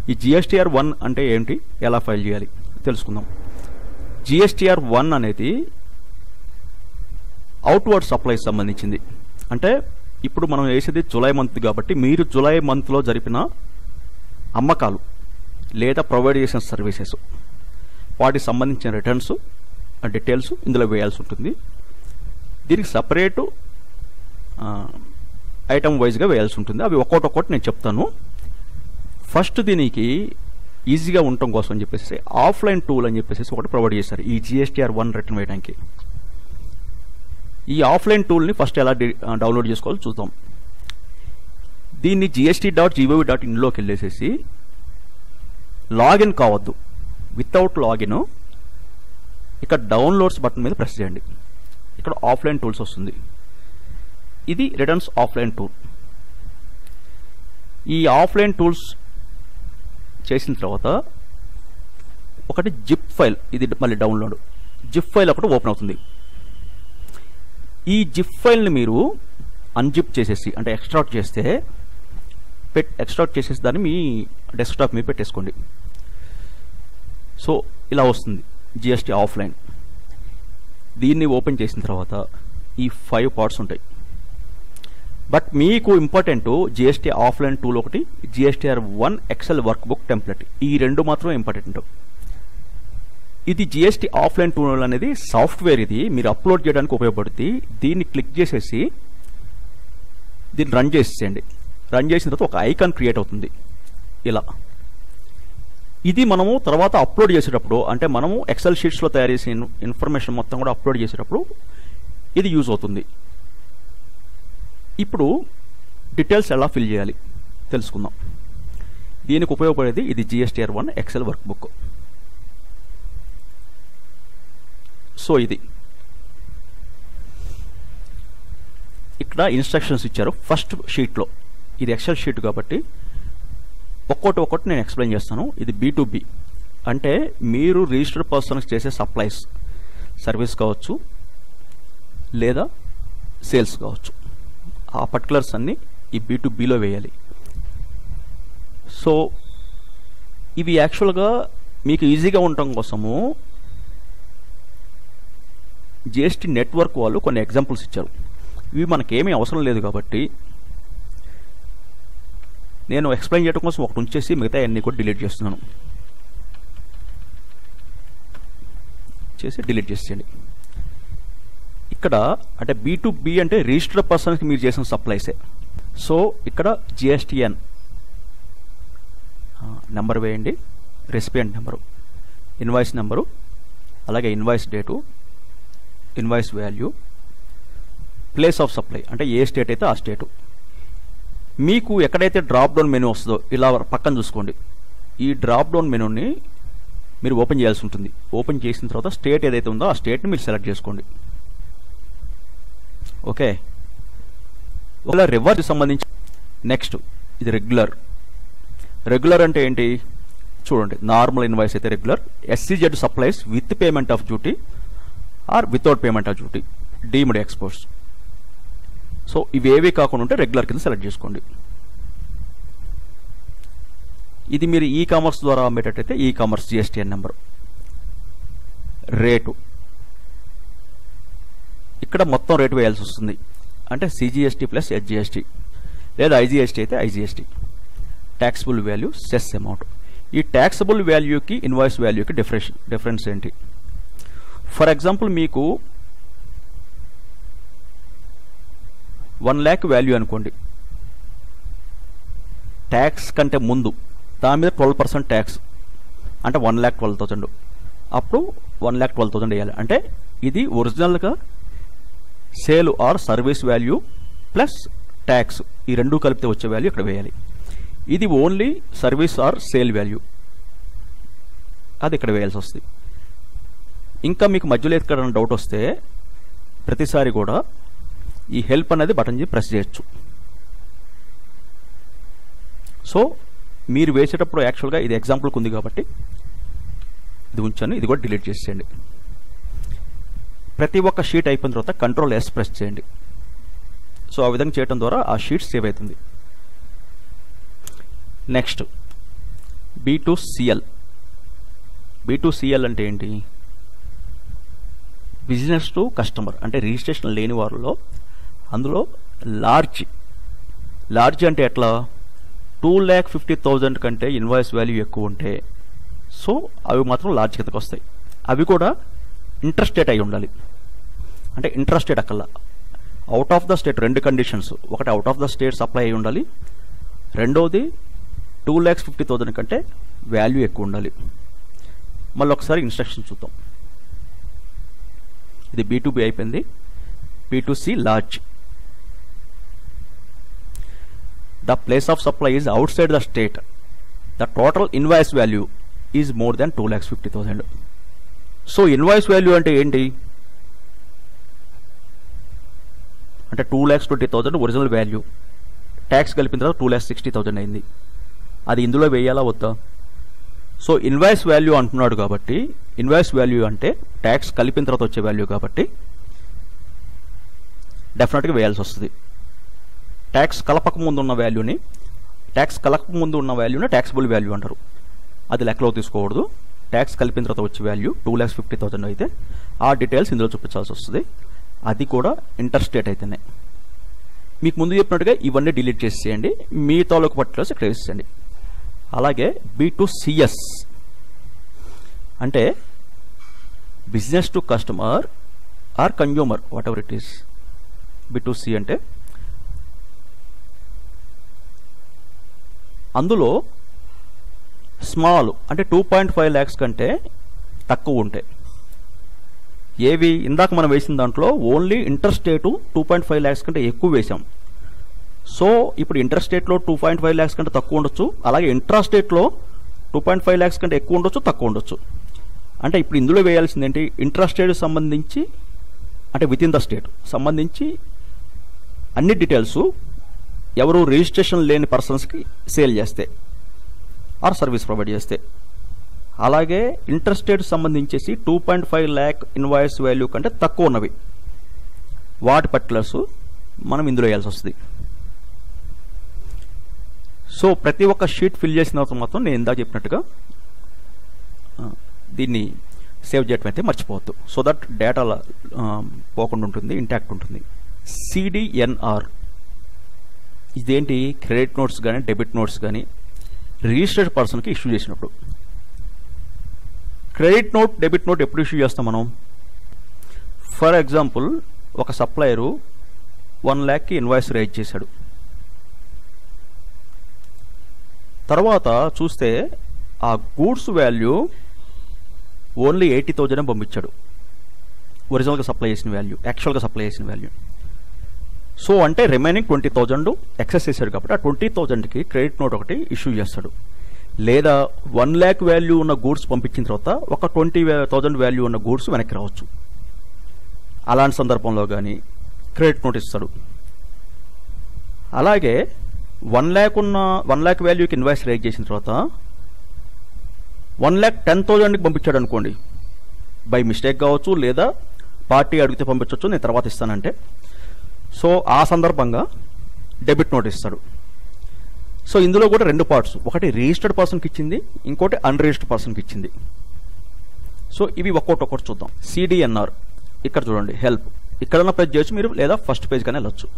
ఈ GSTR one అంటే ఏంటి ఎలా ఫైల్ చేయాలి తెలుసుకుందాం జిఎస్టీఆర్ వన్ అనేది అవుట్వర్డ్ సప్లై సంబంధించింది అంటే ఇప్పుడు మనం వేసేది జూలై మంత్ కాబట్టి మీరు జూలై మంత్లో జరిపిన అమ్మకాలు లేదా ప్రొవైడ్ చేసిన సర్వీసెస్ వాటికి సంబంధించిన రిటర్న్స్ డీటెయిల్స్ ఇందులో వేయాల్సి ఉంటుంది దీనికి సపరేటు ఐటమ్ వైజ్గా వేయాల్సి ఉంటుంది అవి ఒక్కొక్కటి ఒక్కొక్కటి నేను చెప్తాను ఫస్ట్ దీనికి ఈజీగా ఉండటం కోసం అని చెప్పేసి ఆఫ్లైన్ టూల్ అని చెప్పేసి ఒకటి ప్రొవైడ్ చేశారు ఈ జిఎస్టీఆర్ వన్ రిటర్న్ వేయడానికి ఈ ఆఫ్లైన్ టూల్ని ఫస్ట్ ఎలా డి- ఆ, డౌన్లోడ్ చేసుకోవాలో చూద్దాం దీన్ని జిఎస్టీ డాట్ జీఓవి డాట్ ఇన్లోకి వెళ్ళేసేసి లాగిన్ కావద్దు వితౌట్ లాగిన్ ఇక్కడ డౌన్లోడ్స్ బటన్ మీద ప్రెస్ చేయండి ఇక్కడ ఆఫ్లైన్ టూల్స్ వస్తుంది ఇది రిటర్న్స్ ఆఫ్లైన్ టూల్ ఈ ఆఫ్లైన్ టూల్స్ చేసిన తర్వాత ఒకటి జిప్ ఫైల్ ఇది మళ్ళీ డౌన్లోడ్ జిప్ ఫైల్ ఒకటి ఓపెన్ అవుతుంది ఈ జిప్ ఫైల్ని మీరు అన్జిప్ చేసేసి అంటే ఎక్స్ట్రాక్ట్ చేస్తే పెట్ ఎక్స్ట్రాక్ట్ చేసేసి దాన్ని మీ డెస్క్టాప్ మీద పెట్టేసుకోండి సో ఇలా వస్తుంది జిఎస్టీ ఆఫ్లైన్ దీన్ని ఓపెన్ చేసిన తర్వాత ఈ ఫైవ్ పార్ట్స్ ఉంటాయి బట్ మీకు ఇంపార్టెంట్ జిఎస్టీ ఆఫ్లైన్ టూల్ ఒకటి GSTR one XL work workbook template ఈ రెండు మాత్రం ఇంపార్టెంట్ ఇది జిఎస్టీ ఆఫ్లైన్ టూల్ అనేది సాఫ్ట్వేర్ ఇది మీరు అప్లోడ్ చేయడానికి ఉపయోగపడుతుంది దీన్ని క్లిక్ చేసేసి దీన్ని రన్ చేసేయండి రన్ చేసిన తర్వాత ఒక ఐకాన్ క్రియేట్ అవుతుంది ఇలా ఇది మనము తర్వాత అప్లోడ్ చేసేటప్పుడు అంటే మనము ఎక్సెల్ షీట్స్లో తయారు చేసిన ఇన్ఫర్మేషన్ మొత్తం కూడా అప్లోడ్ చేసేటప్పుడు ఇది యూజ్ అవుతుంది ఇప్పుడు డీటెయిల్స్ ఎలా ఫిల్ చేయాలి తెలుసుకుందాం దీనికి ఉపయోగపడేది ఇది GSTR one XL work workbook so ఇది ఇక్కడ ఇన్స్ట్రక్షన్స్ ఇచ్చారు ఫస్ట్ షీట్లో ఇది ఎక్సెల్ షీట్ కాబట్టి ఒక్కొక్కటి ఒక్కొక్కటి నేను ఎక్స్ప్లెయిన్ చేస్తాను ఇది బీ టు బి అంటే మీరు రిజిస్టర్డ్ పర్సన్కి చేసే సప్లైస్ సర్వీస్ కావచ్చు లేదా సేల్స్ కావచ్చు ఆ పర్టికులర్స్ అన్ని ఈ బీ టు బిలో వేయాలి సో ఇవి యాక్చువల్గా మీకు ఈజీగా ఉండటం కోసము జిఎస్టీ నెట్వర్క్ వాళ్ళు కొన్ని ఎగ్జాంపుల్స్ ఇచ్చారు ఇవి మనకేమీ అవసరం లేదు కాబట్టి నేను ఎక్స్ప్లెయిన్ చేయడం కోసం ఒకటి ఉంచేసి మిగతా అన్ని కూడా డిలీట్ చేస్తున్నాను చేసి డిలీట్ చేసేయండి ఇక్కడ అంటే బీ టు బి అంటే రిజిస్టర్డ్ పర్సన్కి మీరు చేసిన సప్లైసే సో ఇక్కడ జిఎస్టిఎన్ నెంబర్ వేయండి రెసిపియంట్ నెంబరు ఇన్వాయిస్ నెంబరు అలాగే invoice date invoice value place of supply అంటే ఏ స్టేట్ అయితే ఆ స్టేటు మీకు ఎక్కడైతే డ్రాప్ డౌన్ మెనూ వస్తుందో ఇలా పక్కన చూసుకోండి ఈ డ్రాప్ డౌన్ మెనూని మీరు ఓపెన్ చేయాల్సి ఉంటుంది ఓపెన్ చేసిన తర్వాత స్టేట్ ఏదైతే ఉందో ఆ స్టేట్ని మీరు సెలెక్ట్ చేసుకోండి ఓకే ఒకవేళ రివర్స్ సంబంధించి నెక్స్ట్ ఇది రెగ్యులర్ రెగ్యులర్ అంటే ఏంటి చూడండి నార్మల్ ఇన్వాయిస్ అయితే regular SEZ supplies with payment of duty or without payment of duty deemed exports so ఇవేవి కాకుండా ఉంటే రెగ్యులర్ కింద సెలెక్ట్ చేసుకోండి ఇది మీరు ఈ కామర్స్ ద్వారా అమ్మేటట్టయితే e commerce GSTN number rate ఇక్కడ మొత్తం రేటు వేయాల్సి వస్తుంది అంటే సిజిఎస్టీ ప్లస్ హెచ్జిఎస్టీ లేదా ఐజిఎస్టీ అయితే IGST taxable value cess amount ఈ ట్యాక్సబుల్ వాల్యూకి ఇన్వాయిస్ వాల్యూకి డిఫరెన్స్ డిఫరెన్స్ ఏంటి ఫర్ ఎగ్జాంపుల్ మీకు వన్ ల్యాక్ వాల్యూ అనుకోండి ట్యాక్స్ కంటే ముందు దాని మీద ట్వెల్వ్ పర్సెంట్ ట్యాక్స్ అంటే వన్ ల్యాక్ ట్వెల్వ్ థౌసండ్ అప్పుడు వన్ ల్యాక్ ట్వెల్వ్ థౌసండ్ వేయాలి అంటే ఇది ఒరిజినల్గా sale or service value plus tax ఈ రెండు కలిపితే వచ్చే వాల్యూ ఇక్కడ వేయాలి ఇది only service or sale value అది ఇక్కడ వేయాల్సి వస్తుంది ఇంకా మీకు మధ్యలో ఎక్కడైనా డౌట్ వస్తే ప్రతిసారి కూడా ఈ హెల్ప్ అనేది బటన్ ప్రెస్ చేయొచ్చు సో మీరు వేసేటప్పుడు యాక్చువల్గా ఇది ఎగ్జాంపుల్కి ఉంది కాబట్టి ఇది ఉంచాను ఇది కూడా డిలీట్ చేసేయండి ప్రతి ఒక్క షీట్ అయిపోయిన తర్వాత కంట్రోల్ ఎస్ ప్రెస్ చేయండి సో ఆ విధంగా చేయడం ద్వారా ఆ షీట్ సేవ్ అవుతుంది next B two C L B two C L అంటే ఏంటి బిజినెస్ టు కస్టమర్ అంటే రిజిస్ట్రేషన్ లేని వారిలో అందులో లార్జ్ లార్జ్ అంటే ఎట్లా టూ ల్యాక్ ఫిఫ్టీ థౌజండ్ కంటే ఇన్వాయిస్ వాల్యూ ఎక్కువ ఉంటే సో అవి మాత్రం లార్జ్ కిందకు వస్తాయి అవి కూడా ఇంట్రెస్టేట్ అయి ఉండాలి అంటే ఇంట్రెస్టెడ్ అక్కల్లా అవుట్ ఆఫ్ ద స్టేట్ రెండు కండిషన్స్ ఒకటి out of the state supply అయి ఉండాలి రెండవది టూ ల్యాక్స్ ఫిఫ్టీ థౌజండ్ కంటే వాల్యూ ఎక్కువ ఉండాలి మళ్ళీ ఒకసారి ఇన్స్ట్రక్షన్ చూద్దాం ఇది బీ టు బి అయిపోయింది B to C large the place of supply is outside the state the total invoice value is more than two lakhs fifty thousand so invoice value అంటే ఏంటి అంటే two lakhs twenty thousand original value tax కలిపిన తర్వాత two lakhs sixty thousand అయింది అది ఇందులో వేయాలా వద్దా సో ఇన్వాయిస్ వాల్యూ అంటున్నాడు కాబట్టి ఇన్వాయిస్ వాల్యూ అంటే ట్యాక్స్ కలిపిన తర్వాత వచ్చే వాల్యూ కాబట్టి డెఫినెట్గా వేయాల్సి వస్తుంది ట్యాక్స్ కలపక ముందు ఉన్న వాల్యూని ట్యాక్స్ కలపక ముందు ఉన్న వాల్యూని ట్యాక్సిబుల్ వాల్యూ అంటారు అది లెక్కలో తీసుకోకూడదు ట్యాక్స్ కలిపిన తర్వాత వచ్చే value two lakhs fifty thousand అయితే ఆ డీటెయిల్స్ ఇందులో చూపించాల్సి వస్తుంది అది కూడా ఇంటర్ స్టేట్ అయితేనే మీకు ముందు చెప్పినట్టుగా ఇవన్నీ డిలీట్ చేసేయండి మీ తాలూకు పర్టికులర్స్ ఇక్కడ వేసేయండి అలాగే బీ టు సిఎస్ అంటే business to customer or consumer what ever it is B to C అంటే అందులో స్మాల్ అంటే టూ పాయింట్ ఫైవ్ ల్యాక్స్ కంటే తక్కువ ఉంటాయి ఏవి ఇందాక మనం వేసిన దాంట్లో only interstate two point five lakhs కంటే ఎక్కువ వేసాం సో ఇప్పుడు ఇంటర్స్టేట్లో టూ పాయింట్ ఫైవ్ ల్యాక్స్ కంటే తక్కువ ఉండొచ్చు అలాగే ఇంట్రాస్టేట్లో టూ పాయింట్ ఫైవ్ ల్యాక్స్ కంటే ఎక్కువ ఉండొచ్చు తక్కువ ఉండొచ్చు అంటే ఇప్పుడు ఇందులో వేయాల్సింది ఏంటి ఇంట్రాస్టేట్ సంబంధించి అంటే విత్ ఇన్ ద స్టేట్ సంబంధించి అన్ని డీటెయిల్స్ ఎవరు రిజిస్ట్రేషన్ లేని పర్సన్స్కి సేల్ చేస్తే ఆర్ సర్వీస్ ప్రొవైడ్ చేస్తే అలాగే ఇంట్రెస్టెడ్ సంబంధించేసి two point five lakh invoice value కంటే తక్కువ ఉన్నవి వాటి పర్టికులర్స్ మనం ఇందులో వేయాల్సి వస్తుంది సో ప్రతి ఒక్క షీట్ ఫిల్ చేసిన తర్వాత మాత్రం నేను ఇందాక చెప్పినట్టుగా ఆ, దీన్ని సేవ్ చేయటం అయితే మర్చిపోవద్దు సో దట్ డేటా పోకుండా ఉంటుంది ఇంటాక్ట్ ఉంటుంది సిడిఎన్ఆర్ ఇదేంటి క్రెడిట్ నోట్స్ కానీ డెబిట్ నోట్స్ కానీ రిజిస్టర్డ్ పర్సన్కి ఇష్యూ చేసినప్పుడు క్రెడిట్ నోట్ డెబిట్ నోట్ ఎప్పుడు ఇష్యూ చేస్తాం మనం ఫర్ ఎగ్జాంపుల్ ఒక సప్లయరు వన్ ల్యాక్కి ఇన్వాయిస్ రైజ్ చేశాడు తర్వాత చూస్తే ఆ goods value only eighty thousand పంపించాడు ఒరిజినల్గా సప్లై చేసిన వాల్యూ యాక్చువల్గా సప్లై చేసిన వాల్యూ సో అంటే రిమైనింగ్ ట్వంటీ థౌజండ్ ఎక్సెస్ చేశాడు కాబట్టి ఆ ట్వంటీ థౌజండ్కి క్రెడిట్ నోట్ ఒకటి ఇష్యూ చేస్తాడు లేదా వన్ ల్యాక్ వాల్యూ ఉన్న గూడ్స్ పంపించిన తర్వాత ఒక ట్వంటీ థౌజండ్ వాల్యూ ఉన్న గూడ్స్ వెనక్కి రావచ్చు అలాంటి సందర్భంలో కానీ క్రెడిట్ నోట్ ఇస్తాడు అలాగే వన్ ల్యాక్ ఉన్న వన్ ల్యాక్ వాల్యూకి ఇన్వాయిస్ రైజ్ చేసిన తర్వాత వన్ ల్యాక్ టెన్ థౌజండ్కి పంపించాడు అనుకోండి బై మిస్టేక్ కావచ్చు లేదా పార్టీ అడిగితే పంపించవచ్చు నేను తర్వాత ఇస్తానంటే సో ఆ సందర్భంగా డెబిట్ నోట్ ఇస్తాడు సో ఇందులో కూడా రెండు పార్ట్స్ ఒకటి రిజిస్టర్డ్ పర్సన్కి ఇచ్చింది ఇంకోటి అన్రిజిస్టర్డ్ పర్సన్కి ఇచ్చింది సో ఇవి ఒక్కొక్కటి ఒక్కటి చూద్దాం సిడిఎన్ఆర్ ఇక్కడ చూడండి హెల్ప్ ఇక్కడన్నా ప్రెస్ చేయొచ్చు మీరు లేదా ఫస్ట్ పేజ్ కానీ వెళ్ళొచ్చు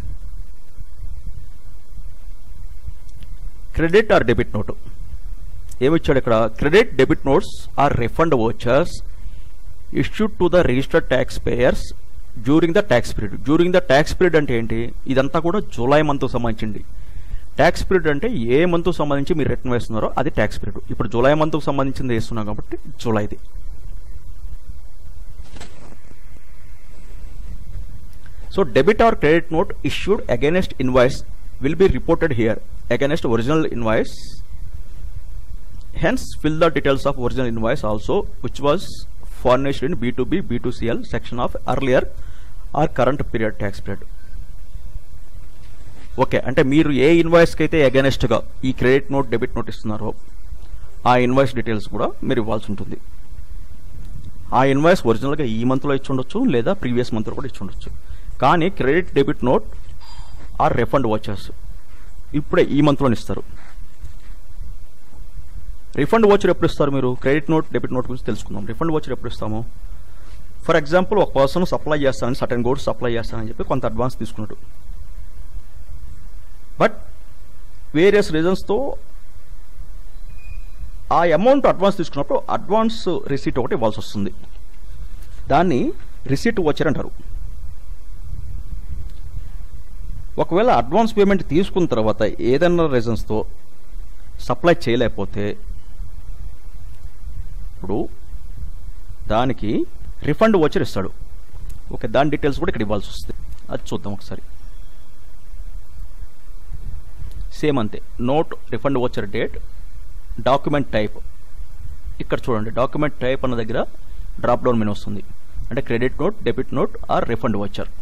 క్రెడిట్ ఆర్ డెబిట్ నోట్ ఏమిచ్చాడు ఇక్కడ credit debit notes or refund vouchers issued to the registered tax payers during the tax period during the tax period అంటే ఏంటి ఇదంతా కూడా జూలై మంత్ సంబంధించింది ట్యాక్స్ పీరియడ్ అంటే ఏ మంత్ సంబంధించి మీరు రిటర్న్ వేస్తున్నారో అది ట్యాక్స్ పీరియడ్ ఇప్పుడు జూలై మంత్ సంబంధించింది వేస్తున్నాం కాబట్టి జూలైది so debit or credit note issued against invoice will be reported here against original invoice hence fill the details of original invoice also which was furnished in b2b b2cl section of earlier or current period tax period okay అంటే మీరు ఏ ఇన్వాయిస్కి అయితే అగెనెస్ట్గా ఈ credit note debit note ఇస్తున్నారో ఆ invoice details కూడా మీరు ఇవ్వాల్సి ఉంటుంది ఆ ఇన్వాయిస్ ఒరిజినల్గా ఈ మంత్లో ఇచ్చి ఉండొచ్చు లేదా ప్రీవియస్ మంత్లో కూడా ఇచ్చి ఉండొచ్చు కానీ credit debit note or refund vouchers ఇప్పుడే ఈ మంత్లోనే ఇస్తారు రిఫండ్ వచ్చర్ ఎప్పుడు ఇస్తారు మీరు క్రెడిట్ నోట్ డెబిట్ నోట్ గురించి తెలుసుకుందాం రిఫండ్ వచ్చర్ ఎప్పుడు ఇస్తాము ఫర్ ఎగ్జాంపుల్ ఒక పర్సన్ సప్లై చేస్తానని సటన్ గోడ్స్ సప్లై చేస్తానని చెప్పి కొంత అడ్వాన్స్ తీసుకున్నాడు బట్ వేరియస్ రీజన్స్తో ఆ అమౌంట్ అడ్వాన్స్ తీసుకున్నప్పుడు అడ్వాన్స్ రిసీట్ ఒకటి ఇవ్వాల్సి వస్తుంది దాన్ని రిసీట్ వచ్చర్ అంటారు ఒకవేళ అడ్వాన్స్ పేమెంట్ తీసుకున్న తర్వాత ఏదైనా రీజన్స్తో సప్లై చేయలేకపోతే ఇప్పుడు దానికి రిఫండ్ వచ్చర్ ఇస్తాడు ఓకే దాని డీటెయిల్స్ కూడా ఇక్కడ ఇవ్వాల్సి వస్తుంది అది చూద్దాం ఒకసారి సేమ్ అంతే note refund voucher date document type ఇక్కడ చూడండి డాక్యుమెంట్ టైప్ అన్న దగ్గర డ్రాప్ డౌన్ మెనూ వస్తుంది అంటే credit note debit note or refund voucher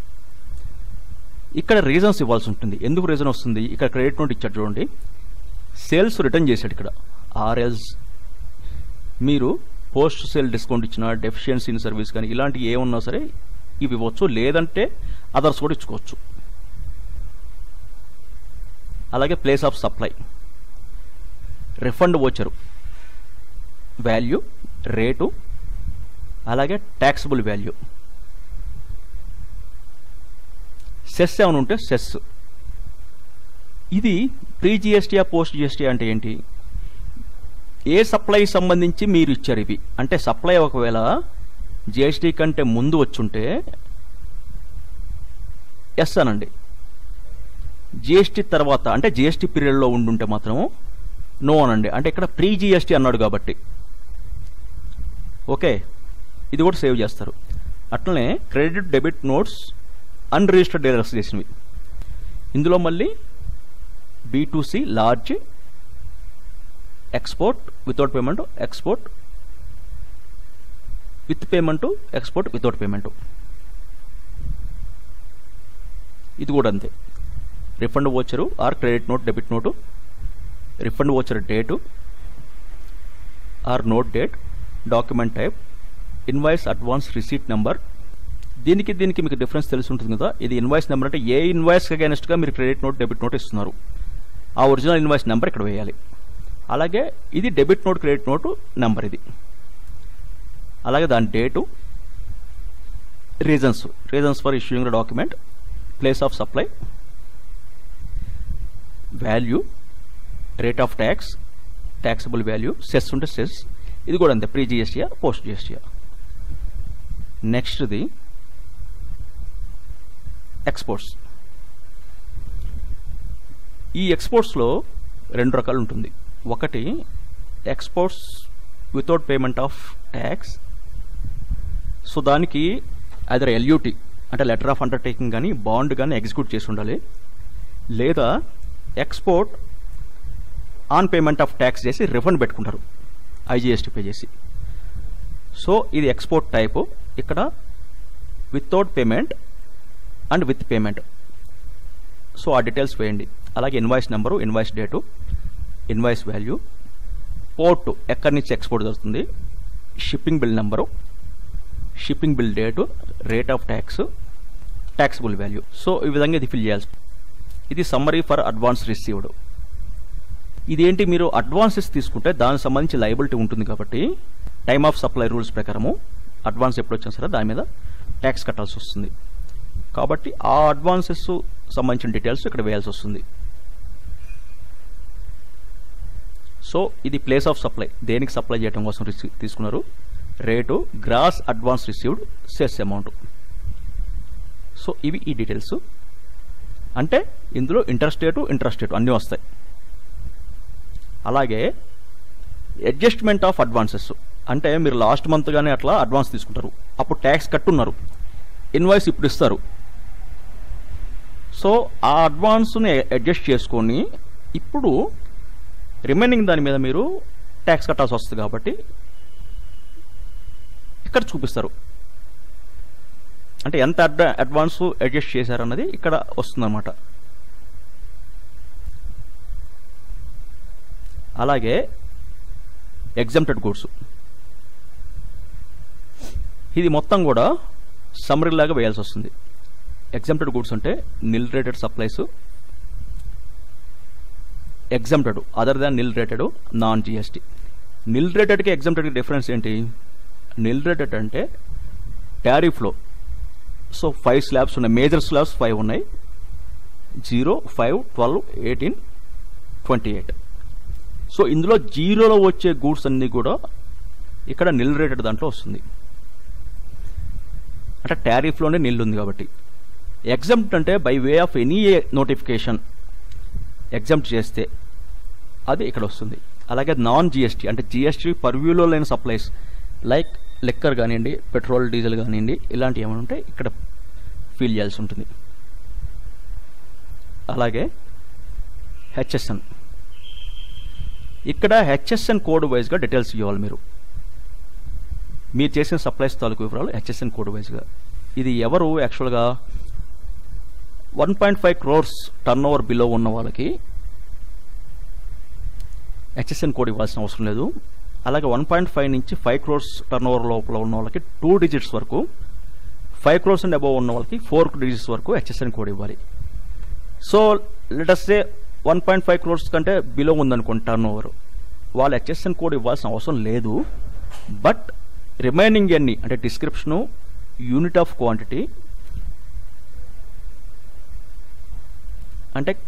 ఇక్కడ రీజన్స్ ఇవ్వాల్సి ఉంటుంది ఎందుకు రీజన్ వస్తుంది ఇక్కడ క్రెడిట్ నోట్ ఇచ్చాడు చూడండి సేల్స్ రిటర్న్ చేశాడు ఇక్కడ ఆర్ఎల్స్ మీరు పోస్ట్ సేల్ డిస్కౌంట్ ఇచ్చిన డెఫిషియన్సీ ఇన్ సర్వీస్ కానీ ఇలాంటివి ఏమున్నా సరే ఇవి ఇవ్వచ్చు లేదంటే అదర్స్ కూడా ఇచ్చుకోవచ్చు అలాగే place of supply refund voucher value rate అలాగే ట్యాక్సిబుల్ వాల్యూ సెస్ ఏమైనా ఉంటే సెస్ ఇది ప్రీ జిఎస్టీ పోస్ట్ జిఎస్టీ అంటే ఏంటి ఏ సప్లై సంబంధించి మీరు ఇచ్చారు ఇవి అంటే సప్లై ఒకవేళ జిఎస్టీ కంటే ముందు వచ్చుంటే ఎస్ అనండి జిఎస్టీ తర్వాత అంటే జిఎస్టీ పీరియడ్లో ఉండుంటే మాత్రం నో అనండి అంటే ఇక్కడ ప్రీ జిఎస్టీ అన్నాడు కాబట్టి ఓకే ఇది కూడా సేవ్ చేస్తారు అట్లనే credit debit notes unregistered dealers చేసినవి ఇందులో మళ్ళీ B large export without payment export with payment export without payment ఇది కూడా అంతే refund voucher or credit note debit note refund voucher date or note date document type invoice advance receipt number దీనికి దీనికి మీకు difference తెలిసి ఉంటుంది కదా ఇది ఇన్వాయిస్ నెంబర్ అంటే ఏ ఇన్వాయిస్ అగైనెస్ట్గా మీరు క్రెడిట్ నోట్ డెబిట్ నోట్ ఇస్తున్నారు ఆ ఒరిజినల్ ఇన్వాయిస్ నెంబర్ ఇక్కడ వేయాలి అలాగే ఇది debit note credit note number ఇది అలాగే దాని date reasons reasons for issuing the document place of supply value rate of tax taxable value cess ఉంటే సెస్ ఇది కూడా అంతే ప్రీ జిఎస్టీయా పోస్ట్ జిఎస్టీయా నెక్స్ట్ది ఎక్స్పోర్ట్స్ ఈ ఎక్స్పోర్ట్స్లో రెండు రకాలు ఉంటుంది ఒకటి exports without payment of tax so దానికి అదర్ ఎల్యూటీ అంటే లెటర్ ఆఫ్ అండర్టేకింగ్ కానీ బాండ్ కానీ ఎగ్జిక్యూట్ చేసి ఉండాలి లేదా export on payment of tax చేసి రిఫండ్ పెట్టుకుంటారు ఐజిఎస్టీ పే చేసి సో ఇది ఎక్స్పోర్ట్ టైపు ఇక్కడ without payment and with payment so ఆ డీటెయిల్స్ వేయండి అలాగే invoice number invoice date invoice value port ఎక్కడి నుంచి ఎక్స్పోర్ట్ జరుగుతుంది shipping bill number shipping bill date rate of tax taxable value so ఈ విధంగా ఇది ఫిల్ చేయాల్సి ఇది సమ్మరీ ఫర్ అడ్వాన్స్ రిసీవ్డ్ ఇదేంటి మీరు అడ్వాన్సెస్ తీసుకుంటే దానికి సంబంధించి లైబిలిటీ ఉంటుంది కాబట్టి టైమ్ ఆఫ్ సప్లై రూల్స్ ప్రకారము అడ్వాన్స్ ఎప్పుడు వచ్చినా సరే దాని మీద ట్యాక్స్ కట్టాల్సి వస్తుంది కాబట్టి ఆ అడ్వాన్సెస్ సంబంధించిన డీటెయిల్స్ ఇక్కడ వేయాల్సి వస్తుంది సో ఇది ప్లేస్ ఆఫ్ సప్లై దేనికి సప్లై చేయడం కోసం రిసీవ్ తీసుకున్నారు rate gross advance received cess amount so ఇవి ఈ డీటెయిల్స్ అంటే ఇందులో ఇంటర్స్టేటు ఇంట్రాస్టేట్ అన్నీ వస్తాయి అలాగే అడ్జస్ట్మెంట్ ఆఫ్ అడ్వాన్సెస్ అంటే మీరు లాస్ట్ మంత్ కానీ అట్లా అడ్వాన్స్ తీసుకుంటారు అప్పుడు ట్యాక్స్ కట్టున్నారు ఇన్వాయిస్ ఇప్పుడు ఇస్తారు సో ఆ అడ్వాన్స్ని అడ్జస్ట్ చేసుకొని ఇప్పుడు రిమైనింగ్ దాని మీద మీరు ట్యాక్స్ కట్టాల్సి వస్తుంది కాబట్టి ఇక్కడ చూపిస్తారు అంటే ఎంత అడ్వా అడ్వాన్స్ అడ్జస్ట్ చేశారన్నది ఇక్కడ వస్తుందన్నమాట అలాగే ఎగ్జామ్టెడ్ గూడ్స్ ఇది మొత్తం కూడా సమ్మరీ లాగా వేయాల్సి వస్తుంది ఎగ్జామ్టెడ్ గూడ్స్ అంటే nil rated supplies exempted other than nil rated non GST nil రేటెడ్కి ఎగ్జామ్టెడ్కి డిఫరెన్స్ ఏంటి నిల్ రేటెడ్ అంటే టారిఫ్లో సో ఫైవ్ స్లాబ్స్ ఉన్నాయి మేజర్ స్లాబ్స్ ఫైవ్ ఉన్నాయి zero five twelve eighteen twenty eight so ఇందులో జీరోలో వచ్చే గూడ్స్ అన్నీ కూడా ఇక్కడ నిల్ రేటెడ్ దాంట్లో వస్తుంది అంటే టారిఫ్లోనే నిల్ ఉంది కాబట్టి ఎగ్జామ్ట్ అంటే by way of any notification exempt చేస్తే అది ఇక్కడ వస్తుంది అలాగే నాన్ జిఎస్టీ అంటే జిఎస్టీ పర్వ్యూలో లేని సప్లైస్ లైక్ లెక్కర్ కానివ్వండి పెట్రోల్ డీజిల్ కానివ్వండి ఇలాంటివి ఏమైనా ఉంటే ఇక్కడ ఫీల్ చేయాల్సి ఉంటుంది అలాగే హెచ్ఎస్ఎన్ ఇక్కడ హెచ్ఎస్ఎన్ కోడ్ వైజ్గా డీటెయిల్స్ ఇవ్వాలి మీరు మీరు చేసిన సప్లైస్ తాలూకు వివరాలు హెచ్ఎస్ఎన్ కోడ్ వైజ్గా ఇది ఎవరు యాక్చువల్గా one point five crores turn over below ఉన్న వాళ్ళకి హెచ్ఎస్ఎన్ కోడ్ ఇవ్వాల్సిన అవసరం లేదు అలాగే వన్ పాయింట్ ఫైవ్ నుంచి ఫైవ్ క్రోర్స్ టర్న్ ఓవర్ లోపల ఉన్న వాళ్ళకి టూ డిజిట్స్ వరకు ఫైవ్ క్రోర్స్ అండ్ అబౌవ్ ఉన్న వాళ్ళకి ఫోర్ డిజిట్స్ వరకు హెచ్ఎస్ఎన్ కోడ్ ఇవ్వాలి so let's say one point five crores కంటే బిలో ఉందనుకోండి టర్న్ ఓవర్ వాళ్ళు హెచ్ఎస్ఎన్ కోడ్ ఇవ్వాల్సిన అవసరం లేదు బట్ రిమైనింగ్ అన్ని అంటే డిస్క్రిప్షను యూనిట్ ఆఫ్ క్వాంటిటీ అంటే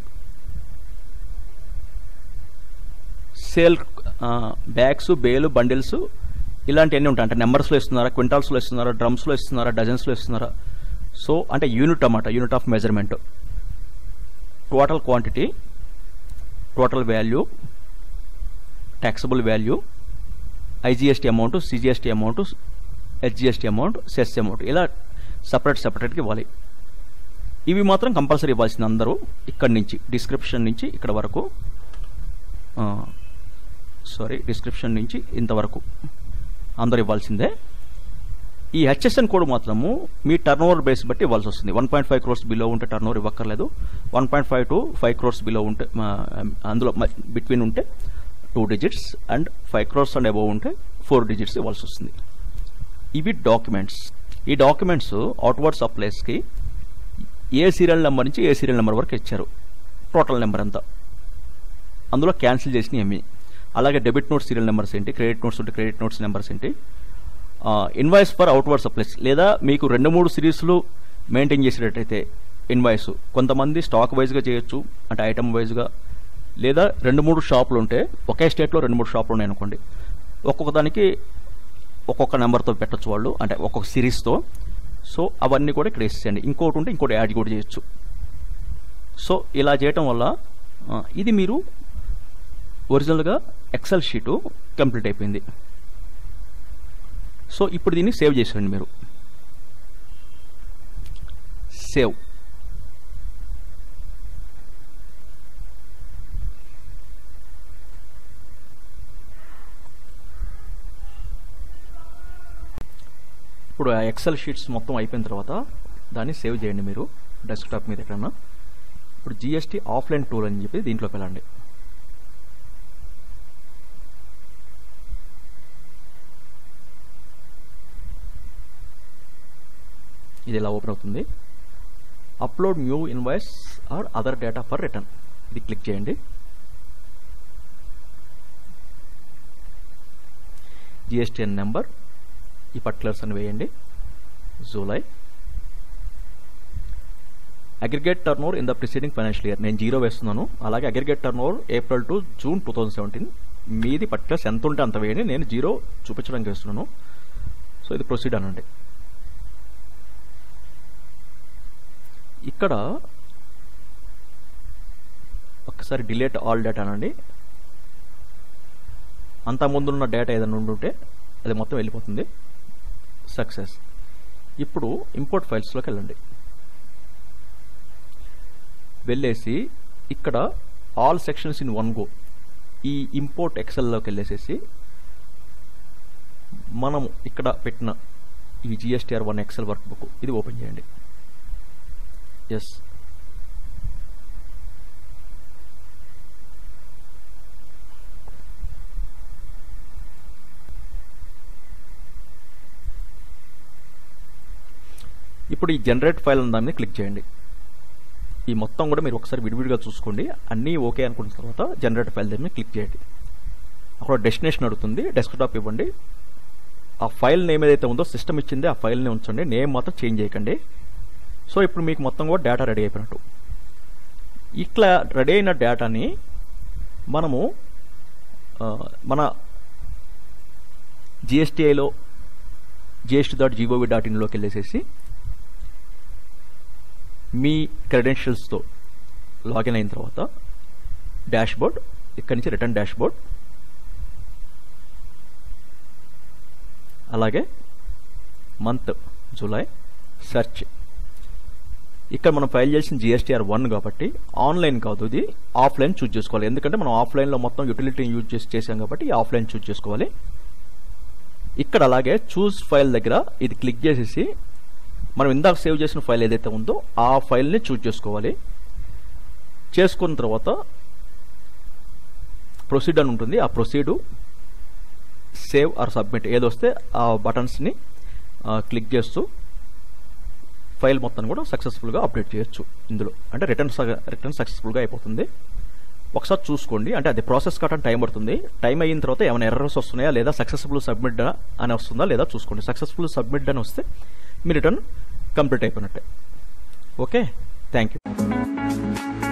సేల్ బ్యాగ్స్ బేలు బండిల్స్ ఇలాంటివన్నీ ఉంటాయి అంటే నెంబర్స్లో ఇస్తున్నారా క్వింటాల్స్లో ఇస్తున్నారా డ్రమ్స్లో ఇస్తున్నారా డజన్స్లో ఇస్తున్నారా సో అంటే యూనిట్ అన్నమాట unit of measurement total quantity total value taxable value IGST amount CGST amount HGST amount cess amount ఇలా సపరేట్ సపరేట్గా ఇవ్వాలి ఇవి మాత్రం కంపల్సరీ ఇవ్వాల్సింది అందరూ ఇక్కడి నుంచి డిస్క్రిప్షన్ నుంచి ఇక్కడ వరకు సారీ డిస్క్రిప్షన్ నుంచి ఇంతవరకు అందరూ ఇవ్వాల్సిందే ఈ హెచ్ఎస్ఎన్ కోడ్ మాత్రము మీ టర్న్ ఓవర్ బేస్ బట్టి ఇవ్వాల్సి వస్తుంది one point five crores below ఉంటే టర్న్ ఓవర్ ఇవ్వక్కర్లేదు one point five to five crores below ఉంటే అందులో బిట్వీన్ ఉంటే two digits and five crores and above ఉంటే ఫోర్ డిజిట్స్ ఇవ్వాల్సి వస్తుంది ఇవి డాక్యుమెంట్స్ ఈ డాక్యుమెంట్స్ అవుట్వర్డ్ సప్లైస్కి ఏ సీరియల్ నెంబర్ నుంచి ఏ సీరియల్ నెంబర్ వరకు ఇచ్చారు టోటల్ నెంబర్ అంతా అందులో క్యాన్సిల్ చేసిన ఏమి అలాగే డెబిట్ నోట్స్ సీరియల్ నెంబర్స్ ఏంటి క్రెడిట్ నోట్స్ ఉంటే క్రెడిట్ నోట్స్ నెంబర్స్ ఏంటి ఇన్వాయిస్ ఫర్ అవుట్వర్డ్ సప్లైస్ లేదా మీకు రెండు మూడు సిరీస్లు మెయింటైన్ చేసేటట్టయితే ఇన్వాయిస్ కొంతమంది స్టాక్ వైజ్గా చేయొచ్చు అంటే ఐటమ్ వైజ్గా లేదా రెండు మూడు షాపులు ఉంటే ఒకే స్టేట్లో రెండు మూడు షాపులు ఉన్నాయి అనుకోండి ఒక్కొక్క దానికి ఒక్కొక్క నెంబర్తో పెట్టచ్చు వాళ్ళు అంటే ఒక్కొక్క సిరీస్తో సో అవన్నీ కూడా ఇక్కడ వేసేయండి ఇంకోటి ఉంటే ఇంకోటి యాడ్ కూడా చేయొచ్చు సో ఇలా చేయటం వల్ల ఇది మీరు ఒరిజినల్గా ఎక్సెల్ షీటు కంప్లీట్ అయిపోయింది సో ఇప్పుడు దీన్ని సేవ్ చేసేయండి మీరు సేవ్ ఇప్పుడు ఆ ఎక్సెల్ షీట్స్ మొత్తం అయిపోయిన తర్వాత దాన్ని సేవ్ చేయండి మీరు డెస్క్టాప్ మీద ఎక్కడన్నా ఇప్పుడు జిఎస్టీ ఆఫ్లైన్ టూల్ అని చెప్పి దీంట్లోకి వెళ్ళండి ఇది ఇలా ఓపెన్ అవుతుంది upload new invoice or other data for return ఇది క్లిక్ చేయండి జిఎస్టీఎన్ నెంబర్ ఈ పర్టికులర్స్ అని వేయండి July aggregate turn over in the preceding financial year నేను జీరో వేస్తున్నాను అలాగే aggregate turn over April to June two thousand seventeen మీది particulars ఎంత ఉంటే అంత వేయండి నేను జీరో చూపించడానికి వేస్తున్నాను సో ఇది ప్రొసీడ్ అనండి ఇక్కడ ఒక్కసారి డిలేట్ ఆల్ డేటా అనండి అంత ముందున్న డేటా ఏదైనా ఉండుంటే అది మొత్తం వెళ్ళిపోతుంది సక్సెస్ ఇప్పుడు ఇంపోర్ట్ ఫైల్స్లోకి వెళ్ళండి వెళ్ళేసి ఇక్కడ all sections in one go ఈ ఇంపోర్ట్ ఎక్సెల్లోకి వెళ్ళేసేసి మనం ఇక్కడ పెట్టిన ఈ GSTR one XL work book ఇది ఓపెన్ చేయండి ఎస్ ఇప్పుడు ఈ జనరేట్ ఫైల్ ఉన్న దాన్ని క్లిక్ చేయండి ఈ మొత్తం కూడా మీరు ఒకసారి విడివిడిగా చూసుకోండి అన్నీ ఓకే అనుకున్న తర్వాత జనరేట్ ఫైల్ దగ్గర క్లిక్ చేయండి అక్కడ డెస్టినేషన్ అడుగుతుంది డెస్క్టాప్ ఇవ్వండి ఆ ఫైల్ నేమ్ ఏదైతే ఉందో సిస్టమ్ ఇచ్చింది ఆ ఫైల్ని ఉంచండి నేమ్ మాత్రం చేంజ్ చేయకండి సో ఇప్పుడు మీకు మొత్తం కూడా డేటా రెడీ అయిపోయినట్టు ఇట్లా రెడీ అయిన డేటాని మనము ఆ, మన జిఎస్టీఐలో జిఎస్టీ డాట్ జీఓవి డాట్ ఇన్లోకి వెళ్ళేసేసి మీ క్రెడెన్షియల్స్తో లాగిన్ అయిన తర్వాత డాష్ బోర్డ్ ఇక్కడి నుంచి రిటర్న్ డాష్ బోర్డ్ అలాగే మంత్ జూలై సెర్చ్ ఇక్కడ మనం ఫైల్ చేసిన జిఎస్టీఆర్ వన్ కాబట్టి ఆన్లైన్ కాదు ఇది ఆఫ్లైన్ చూజ్ చేసుకోవాలి ఎందుకంటే మనం ఆఫ్లైన్లో మొత్తం యూటిలిటీని యూజ్ చేసి చేసాం కాబట్టి ఆఫ్లైన్ చూజ్ చేసుకోవాలి ఇక్కడ అలాగే చూస్ ఫైల్ దగ్గర ఇది క్లిక్ చేసేసి మనం ఇందాక సేవ్ చేసిన ఫైల్ ఏదైతే ఉందో ఆ ఫైల్ని చూజ్ చేసుకోవాలి చేసుకున్న తర్వాత ప్రొసీడ్ అని ఉంటుంది ఆ ప్రొసీడు సేవ్ ఆర్ సబ్మిట్ ఏదొస్తే ఆ బటన్స్ని క్లిక్ చేస్తూ ఫైల్ మొత్తం కూడా సక్సెస్ఫుల్గా అప్డేట్ చేయొచ్చు ఇందులో అంటే రిటర్న్ రిటర్న్ సక్సెస్ఫుల్గా అయిపోతుంది ఒకసారి చూసుకోండి అంటే అది ప్రాసెస్ కావడం టైం పడుతుంది టైం అయిన తర్వాత ఏమైనా ఎర్రర్స్ వస్తున్నాయా లేదా సక్సెస్ఫుల్ సబ్మిట్ అని వస్తుందా లేదా చూసుకోండి సక్సెస్ఫుల్ సబ్మిట్ అని వస్తే మీ రిటర్న్ కంప్లీట్ అయిపోయినట్టే ఓకే థ్యాంక్ యూ